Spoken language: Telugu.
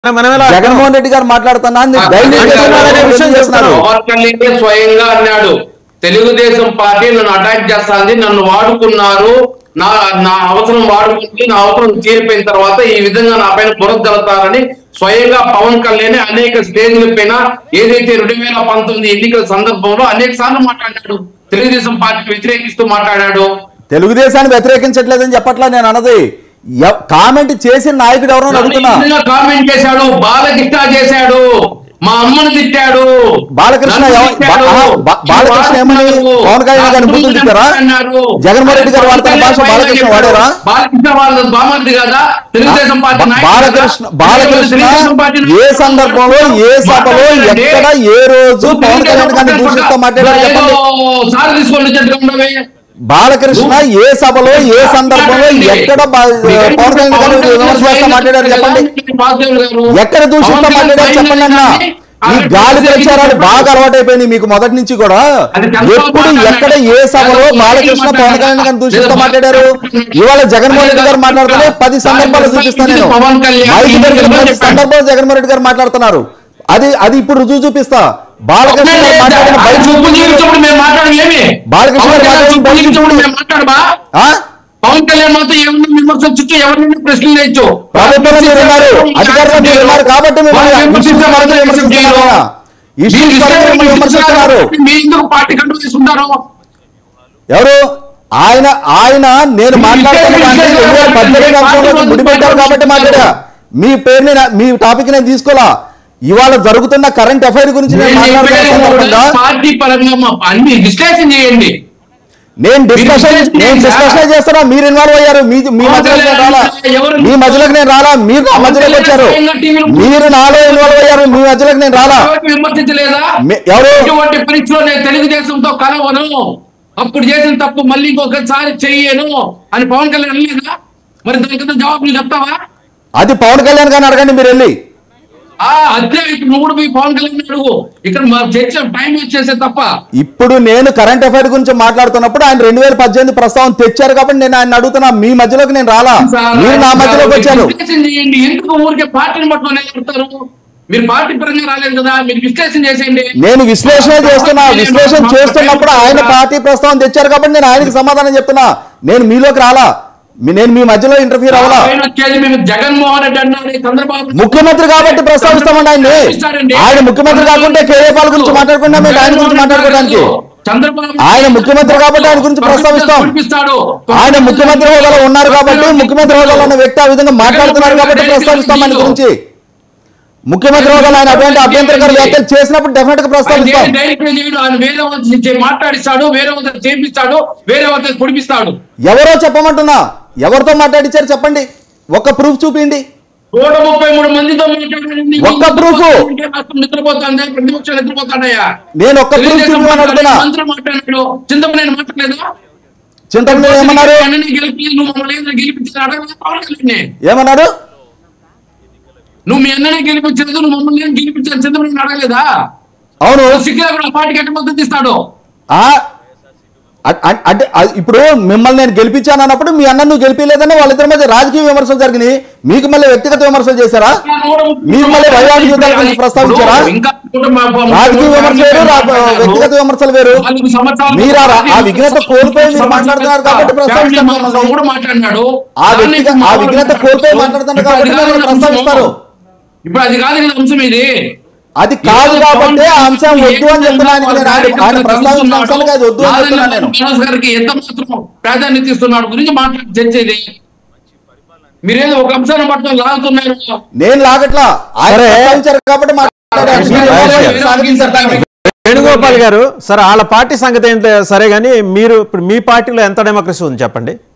మనం ఎలా జగన్మోహన్ రెడ్డి గారు మాట్లాడుతున్నా అని డైలీ అంటే చేస్తున్నారు అనే విషయం చేస్తున్నారు పవన్ కళ్యాణ్ స్వయంగా అన్నాడు తెలుగుదేశం పార్టీ నన్ను అటాక్ చేస్తాంది నన్ను వాడుకున్నారు నా నా అవసరం వాడుకుంటే నా అవసరం తీరిపోయిన తర్వాత ఈ విధంగా నా పైన బురదలుతారని స్వయంగా పవన్ కళ్యాణ్ అనేక స్టేజ్ల పైన ఏదైతే రెండు వేల పంతొమ్మిది ఎన్నికల సందర్భంలో అనేక సార్లు మాట్లాడాడు తెలుగుదేశం పార్టీ వ్యతిరేకిస్తూ మాట్లాడాడు తెలుగుదేశాన్ని వ్యతిరేకించట్లేదని చెప్పట్లా నేను అన్నది ఎవ్- కామెంట్ చేసిన నాయకుడు ఎవరో అని అడుగుతున్నా కామెంట్ చేశాడు బాలకృష్ణ చేశాడు మా అమ్మను తిట్టాడు బాలకృష్ణ నన్ను ఎవ- తిట్టాడు. బా- బా- బాలకృష్ణ ఏమని పవన్ కళ్యాణ్ గారిని బూతులు తిట్టారా? అన్నారు. జగన్మోహన్ రెడ్డి గారు వాడుతున్న భాష బాలకృష్ణ వాడారా? బాలకృష్ణ వాళ్ళ బామర్ది కదా తెలుగుదేశం పార్టీ బా- నాయకుడు బాలకృష్ణ కదా? బాలకృష్ణ తెలుగుదేశం పార్టీ ఏ నాయకుడు సందర్భంలో ఏ సభలో మాట్లాడండి. ఎక్కడ ఏ రోజు పవన్ కళ్యాణ్ గారిని దూషిస్తూ మాట్లాడారు చెప్పండి ఏదో సార్ తీసుకొని వచ్చేట్టుగా ఉండవే. బాలకృష్ణ ఏ సభలో ఏ సందర్భంలో ఎక్కడ బా- పవన్ కళ్యాణ్ గారిని విమర్శ చేస్తూ మాట్లాడారు చెప్పండి ఎక్కడ దూషిస్తూ మాట్లాడారు చెప్పండి అన్న ఈ గాలి ప్రచారాలు బాగా అలవాటైపోయినాయి మీకు మొదటి నుంచి కూడా ఎప్పుడు ఎక్కడ ఏ సభలో బాలకృష్ణ పవన్ కళ్యాణ్ గారిని దూషిస్తూ మాట్లాడారు ఇవాళ జగన్మోహన్ రెడ్డి గారు మాట్లాడుతుంటే పది సందర్భాలు చూపిస్తాను నేను మైక్ దగ్గర పది సందర్భాలు జగన్మోహన్ రెడ్డి గారు మాట్లాడుతున్నారు అది అది ఇప్పుడు రుజువు చూపిస్తా బాలకృష్ణ గారు మాట్లాడిన బయట చూపించినప్పుడు మేము మాట్లాడలేమి బాలకృష్ణ పవన్ గారు కళ్యాణ్ మాట్లాడిన చూపించినప్పుడు మేము మాట్లాడబా ఆ? పవన్ కళ్యాణ్ మాత్రం ఏమన్నా విమర్శించచ్చు ఎవరిని ప్రశ్నలు వేయచ్చు ప్రభుత్వంలో మీరు ఉన్నారు అధికారంలో మీరు ఉన్నారు కాబట్టి మీరు ఇష్యూస్ పరంగా విమర్శిస్తున్నారు ఆయన. ఇష్యూస్ పరంగా మీరు విమర్శిస్తున్నారు మీ ఎందుకు పార్టీ కంట్రోల్ తీసుకుంటారు ఎవరు ఆయన ఆయన నేను మాట్లాడుతున్న దాన్ని రెండు వేల పద్దెనిమిది అంశంలో ముడిపెట్టారు కాబట్టి మాట్లాడా మీ పేరుని నా- మీ టాపిక్ నేను తీసుకోలా ఇవాళ జరుగుతున్న కరెంట్ అఫైర్ గురించి నేను మాట్లాడుతున్న సందర్భంగా పార్టీ పరంగా మా అన్ని విశ్లేషణ చేయండి నేను డిస్కషన్ నేను డిస్కషన్ చేస్తున్నా మీరు ఇన్వాల్వ్ అయ్యారు మీ మీ మధ్యలోకి నేను రాలా మీ మధ్యలోకి నేను రాలా మీరు నా మధ్యలోకి వచ్చారు మీరు నాలో ఇన్వాల్వ్ అయ్యారు మీ మధ్యలోకి నేను రాలా ఎవరికి విమర్శించలేదా మీ- ఎవరు ఇటువంటి పరీక్షలో నేను తెలుగుదేశంతో కలవను అప్పుడు చేసిన తప్పు మళ్ళీ ఇంకొకసారి చెయ్యను అని పవన్ కళ్యాణ్ అనలేదా మరి దానికన్నా జవాబు నువ్వు చెప్తావా అది పవన్ కళ్యాణ్ గారిని అడగండి మీరు వెళ్ళి ఆ అదే ఇప్పుడు నువ్వు కూడా పోయి పవన్ కళ్యాణ్ అడుగు ఇక్కడ మా చర్చ టైం వేస్ట్ చేసే తప్ప ఇప్పుడు నేను కరెంట్ అఫైర్ గురించి మాట్లాడుతున్నప్పుడు ఆయన రెండు వేల పద్దెనిమిది ప్రస్తావన తెచ్చారు కాబట్టి నేను ఆయన అడుగుతున్నా మీ మధ్యలోకి నేను రాలా మీరు నా మధ్యలోకి వచ్చారు విశ్లేషణ చేయండి ఎందుకు ఊరికే పార్టీని పట్టుకొని వెళ్తారు మీరు పార్టీ పరంగా రాలేదు కదా మీరు విశ్లేషణ చేసేయండి నేను విశ్లేషణ చేస్తున్నా విశ్లేషణ చేస్తున్నప్పుడు ఆయన పార్టీ ప్రస్తావన తెచ్చారు కాబట్టి నేను ఆయనకి సమాధానం చెప్తున్నా నేను మీలోకి రాలా మీ- నేను మీ మధ్యలో ఇంటర్ఫీర్ అవ్వాలా ఆయన వచ్చేది మేము జగన్మోహన్ రెడ్డి అన్నాడు చంద్రబాబు ముఖ్యమంత్రి కాబట్టి ప్రస్తావిస్తామండి ఆయన్ని ఆయన ముఖ్యమంత్రి కాకుంటే కేఏ పాల్ గురించి మాట్లాడకుండా మేము ఆయన గురించి మాట్లాడుకోవడానికి చంద్రబాబు ఆయన ముఖ్యమంత్రి కాబట్టి ఆయన గురించి ప్రస్తావిస్తాం. పంపిస్తాడు. ఆయన ముఖ్యమంత్రి హోదాలో ఉన్నారు కాబట్టి ముఖ్యమంత్రి హోదాలో ఉన్న వ్యక్తి ఆ విధంగా మాట్లాడుతున్నారు కాబట్టి ప్రస్తావిస్తాం ఆయన గురించి ముఖ్యమంత్రి హోదాలో ఆయన అటువంటి అభ్యంతరకర వ్యాఖ్యలు చేసినప్పుడు డెఫినెట్ గా ఆయన ప్రస్తావిస్తాం దేని- దేనికి చేయడు ఆయన వేరే వాళ్ళతో చే- మాట్లాడిస్తాడు వేరే వాళ్ళతో చేపిస్తాడు వేరే వాళ్ళతో కుడిపిస్తాడు ఎవరో చెప్పమంటున్నా ఎవరితో మాట్లాడించారు చెప్పండి ఒక్క ప్రూఫ్ చూపిండి నూట ముప్పై మూడు మందితో మాట్లాడాడండి. ఒక్క proof. ఇంకే రాష్ట్రం నిద్రపోతాందా ప్రతిపక్షాలు నిద్రపోతాడయ్యా నేను ఒక్క ప్రూఫ్ తెలుగుదేశం చూపించమని అడుగుతున్నా మంత్రులు మాట్లాడాడు చింతమనేని మాట్లాడలేదా చింతమనేని ఏమన్నారు అన్నని గెలిపి నువ్వు మమ్మల్ని ఏదైనా గెలిపించిన అడగలేదు పవన్ కళ్యాణ్ని. ఏమన్నారు నువ్వు మీ అన్ననే గెలిపించలేదు నువ్వు మమ్మల్ని ఏం గెలిపించాను చింతమనేని అడగలేదా అవును సిగ్గులో కూడా పార్టీకి ఎట్ట మద్దతు ఇస్తాడు ఆ అ- అ- అంటే అ- ఇప్పుడు మిమ్మల్ని నేను గెలిపించాను అన్నప్పుడు మీ అన్న నువ్వు గెలిపించలేదని వాళ్ళిద్దరి మధ్య రాజకీయ విమర్శలు జరిగినాయి మీకు మళ్ళీ వ్యక్తిగత విమర్శలు చేశారా మీరు మళ్ళీ వైవాహిక యుద్ధాల గురించి ప్రస్తావించారా? ఇంకా రాజకీయ విమర్శలు వేరు రా- వ్యక్తిగత విమర్శలు వేరు నాలుగు సంవత్సరాలు మీరు ఆ రా- ఆ విఘ్నత కోల్పోయి మీరు మాట్లాడుతున్నారు కాబట్టి ప్రస్తావిస్తాం ఫ్యామిలీ మిమ్మల్ని. కూడా మాట్లాడినాడు ఆ వ్యక్తిగత ఆ విఘ్నత కోల్పోయి మాట్లాడుతున్నారు కాబట్టి ఇప్పుడు అది మిమ్మల్ని కాదు కదా ప్రస్తావిస్తారు అంశం. ఇప్పుడు అది కాదు కదా అంశం ఇది అది కాదు కాబట్టి ఆ అంశం వద్దు అని చెప్తున్నా ఆయనకి నేను ఆయన ఆయన ప్రస్తావించిన అంశానికి అది వద్దు అని చెప్తున్నా నేను మనోజ్ గారికి ఎంత మాత్రం ప్రాధాన్యత ఇస్తున్నాడు గురించి మాట్లాడి చర్చ ఇది మీరేదో ఒక అంశాన్ని పట్టుకొని లాగుతున్నారు నేను లాగట్లా ఆయన సరే. ప్రస్తావించారు కాబట్టి మాట్లాడాను. మీరు మహేష్ ఎవరో గారు. సాగదీశారు దాన్ని. వేణుగోపాల్ గారు సరే వాళ్ళ పార్టీ సంగతి ఏంటో సరే కానీ మీరు ఇప్పుడు మీ పార్టీలో ఎంత డెమోక్రసీ ఉంది చెప్పండి